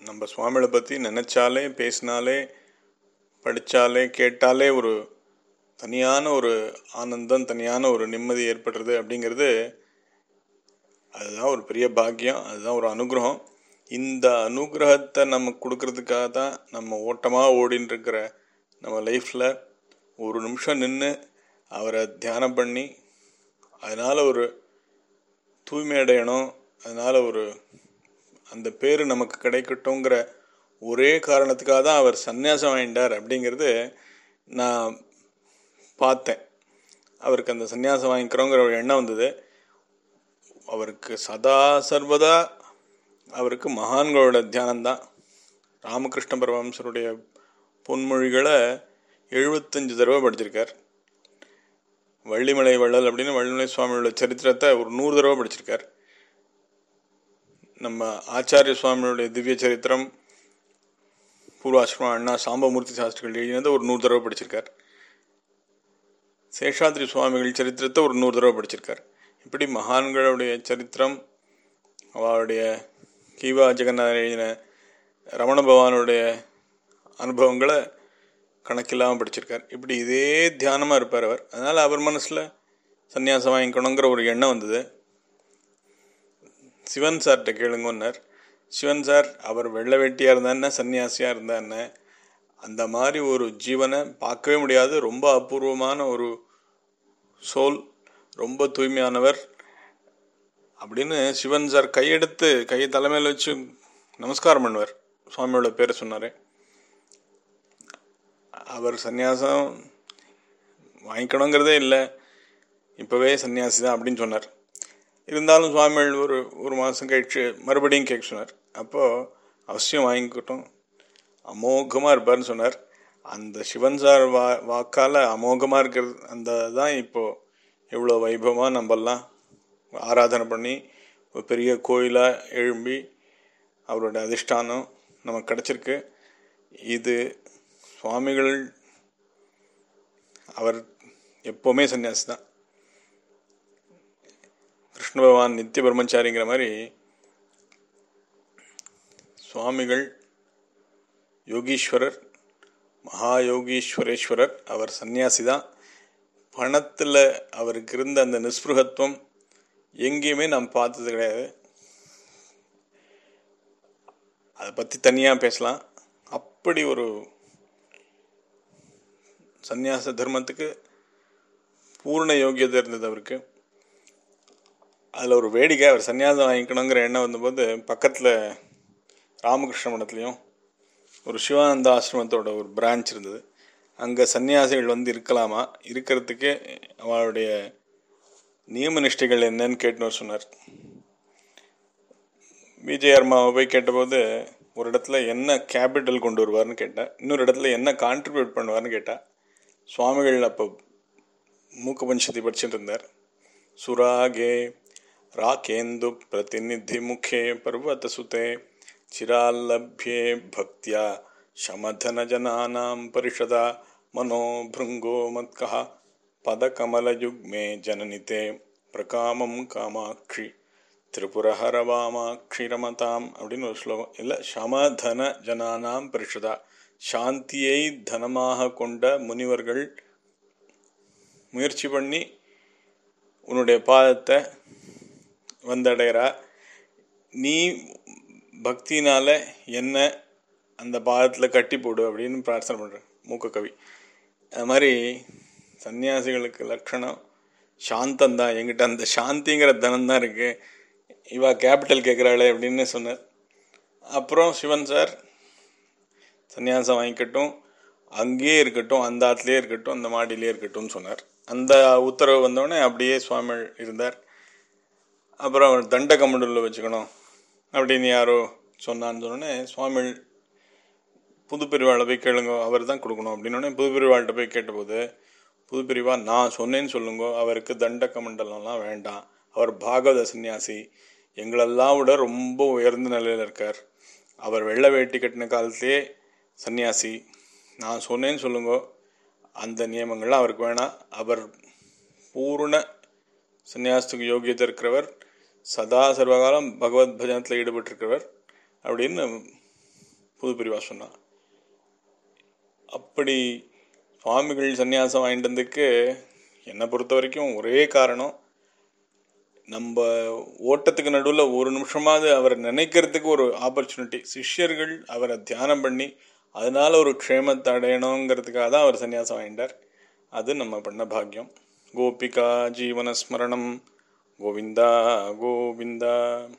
நம்ம சுவாமிகளை பற்றி நினச்சாலே பேசினாலே படித்தாலே கேட்டாலே ஒரு தனியான ஒரு ஆனந்தம் தனியான ஒரு நிம்மதி ஏற்படுறது அப்படிங்கிறது அதுதான் ஒரு பெரிய பாக்கியம் அதுதான் ஒரு அனுகிரகம் இந்த அனுகிரகத்தை நம்ம கொடுக்கறதுக்காக தான் நம்ம ஓட்டமாக ஓடின்னு இருக்கிற நம்ம லைஃப்பில் ஒரு நிமிஷம் நின்று அவரை தியானம் பண்ணி அதனால் ஒரு தூய்மை அடையணும் அதனால் ஒரு அந்த பேர் நமக்கு கிடைக்கட்டுங்கிற ஒரே காரணத்துக்காக தான் அவர் சந்நியாசம் வாங்கிட்டார் அப்படிங்கிறது நான் பார்த்தேன் அவருக்கு அந்த சந்நியாசம் வாங்கிக்கிறோங்கிற ஒரு எண்ணம் வந்தது அவருக்கு சதா சர்வதா அவருக்கு மகான்களோட தியானம்தான் ராமகிருஷ்ண பரமஹம்சருடைய பொன்மொழிகளை எழுபத்தஞ்சு தடவை படிச்சிருக்கார் வள்ளிமலை வள்ளல் அப்படின்னு வள்ளிமலை சுவாமியோட சரித்திரத்தை ஒரு நூறு தடவை படிச்சிருக்கார் நம்ம ஆச்சாரிய சுவாமியோடைய திவ்ய சரித்திரம் பூர்வாசிரமம் அண்ணா சாம்பமூர்த்தி சாஸ்திரிகள் எழுதினதை ஒரு நூறு தடவை படிச்சிருக்கார் சேஷாத்ரி சுவாமிகள் சரித்திரத்தை ஒரு நூறு தடவை படிச்சிருக்கார் இப்படி மகான்களுடைய சரித்திரம் அவருடைய கீவா ஜெகநாதன் எழுதின ரமண பகவானுடைய அனுபவங்களை கணக்கில்லாமல் படிச்சிருக்கார் இப்படி இதே தியானமாக இருப்பார் அவர் அதனால் அவர் மனசில் சன்னியாசம் வாங்கிக்கணுங்கிற ஒரு எண்ணம் வந்தது சிவன் சார்கிட்ட கேளுங்கன்னார் சிவன் சார் அவர் வெள்ளை வெட்டியாக இருந்தா என்ன சன்னியாசியாக இருந்தா என்ன அந்த மாதிரி ஒரு ஜீவனை பார்க்கவே முடியாது ரொம்ப அபூர்வமான ஒரு சோல் ரொம்ப தூய்மையானவர் அப்படின்னு சிவன் சார் கையெடுத்து கையை தலைமையில் வச்சு நமஸ்காரம் பண்ணுவார் சுவாமியோட பேரை சொன்னார் அவர் சந்நியாசம் வாங்கிக்கணுங்கிறதே இல்லை இப்போவே சன்னியாசி தான் அப்படின்னு சொன்னார் இருந்தாலும் சுவாமிகள் ஒரு ஒரு மாதம் கழிச்சு மறுபடியும் கேட்க சொன்னார் அப்போது அவசியம் வாங்கிக்கிட்டோம் அமோகமாக இருப்பார்னு சொன்னார் அந்த சிவன் சார் வா வாக்கால் அமோகமாக இருக்கிறது அந்த தான் இப்போது எவ்வளோ வைபவமாக நம்மெல்லாம் ஆராதனை பண்ணி ஒரு பெரிய கோயிலாக எழும்பி அவரோட அதிஷ்டானம் நமக்கு கிடச்சிருக்கு இது சுவாமிகள் அவர் எப்போவுமே சன்னியாசி தான் கிருஷ்ண பகவான் நித்திய பிரம்மச்சாரிங்கிற மாதிரி சுவாமிகள் யோகீஸ்வரர் மகா யோகீஸ்வரேஸ்வரர் அவர் சன்னியாசி தான் பணத்தில் அவருக்கு இருந்த அந்த நிஸ்பிருகத்துவம் எங்கேயுமே நாம் பார்த்தது கிடையாது அதை பற்றி தனியாக பேசலாம் அப்படி ஒரு சந்நியாச தர்மத்துக்கு பூர்ண யோகியதை இருந்தது அவருக்கு அதில் ஒரு வேடிக்கை அவர் சன்னியாசம் வாங்கிக்கணுங்கிற எண்ணம் வந்தபோது பக்கத்தில் ராமகிருஷ்ண மடத்துலேயும் ஒரு சிவானந்த ஆசிரமத்தோட ஒரு பிரான்ச் இருந்தது அங்கே சன்னியாசிகள் வந்து இருக்கலாமா இருக்கிறதுக்கு அவளுடைய நியம நிஷ்டைகள் என்னன்னு கேட்டுன்னு சொன்னார் விஜயர்மாவை போய் கேட்டபோது ஒரு இடத்துல என்ன கேபிட்டல் கொண்டு வருவார்னு கேட்டேன் இன்னொரு இடத்துல என்ன கான்ட்ரிபியூட் பண்ணுவார்னு கேட்டேன் சுவாமிகள் அப்போ மூக்க பஞ்சதி படிச்சுட்டு இருந்தார் சுராகே ராகேந்து பிரதிநிதி முகே பர்வத சுதே चिराल्लभ्ये भक्त्या शमधनजनानां परिषदा मनो भृङ्गो मत्कः पदकमलयुग्मे जननिते பிரகாமம் காமாட்சி திரிபுரஹர வாமாட்சி ரமதாம் அப்படின்னு ஒரு ஸ்லோகம் இல்லை சமதன ஜனானாம் பரிஷதா சாந்தியை தனமாக கொண்ட முனிவர்கள் முயற்சி பண்ணி உன்னுடைய பாதத்தை வந்தடைகிறா நீ பக்தினால என்ன அந்த பாதத்தில் கட்டி போடு அப்படின்னு பிரார்த்தனை பண்ணுறேன் மூக்க கவி அது மாதிரி சன்னியாசிகளுக்கு லட்சணம் சாந்தந்தான் எங்கிட்ட அந்த சாந்திங்கிற தனம் தான் இருக்குது இவா கேபிட்டல் கேட்குறாளே அப்படின்னு சொன்னார் அப்புறம் சிவன் சார் சன்னியாசம் வாங்கிக்கட்டும் அங்கேயே இருக்கட்டும் அந்த ஆற்றுலேயே இருக்கட்டும் அந்த மாடியிலே இருக்கட்டும்னு சொன்னார் அந்த உத்தரவு வந்தோடனே அப்படியே சுவாமி இருந்தார் அப்புறம் தண்ட கமண்டலில் வச்சுக்கணும் அப்படின்னு யாரோ சொன்னான்னு சொன்னோடனே சுவாமி புது பிரிவாளை போய் கேளுங்க அவர் தான் கொடுக்கணும் அப்படின்னோடனே புது பிரிவாள்கிட்ட போய் கேட்டபோது புது பிரிவா நான் சொன்னேன்னு சொல்லுங்க அவருக்கு தண்ட கமண்டலம்லாம் வேண்டாம் அவர் பாகவத சன்னியாசி எங்களெல்லாம் விட ரொம்ப உயர்ந்த நிலையில் இருக்கார் அவர் வெள்ளை வேட்டி கட்டின காலத்திலே சன்னியாசி நான் சொன்னேன்னு சொல்லுங்க அந்த நியமங்கள்லாம் அவருக்கு வேணாம் அவர் பூர்ண சன்னியாசத்துக்கு யோகியத்தை இருக்கிறவர் சதா சர்வகாலம் பகவத் பஜனத்தில் ஈடுபட்டிருக்கிறவர் அப்படின்னு புது பிரிவா சொன்னா அப்படி சுவாமிகள் சன்னியாசம் வாங்கிட்டு வந்ததுக்கு என்னை பொறுத்த வரைக்கும் ஒரே காரணம் நம்ம ஓட்டத்துக்கு நடுவில் ஒரு நிமிஷமாவது அவரை நினைக்கிறதுக்கு ஒரு ஆப்பர்ச்சுனிட்டி சிஷ்யர்கள் அவரை தியானம் பண்ணி அதனால ஒரு க்ஷேமத்தை அடையணுங்கிறதுக்காக தான் அவர் சன்னியாசம் வாங்கிட்டார் அது நம்ம பண்ண பாக்கியம் கோபிகா ஜீவனஸ்மரணம் கோவிந்தா கோவிந்தா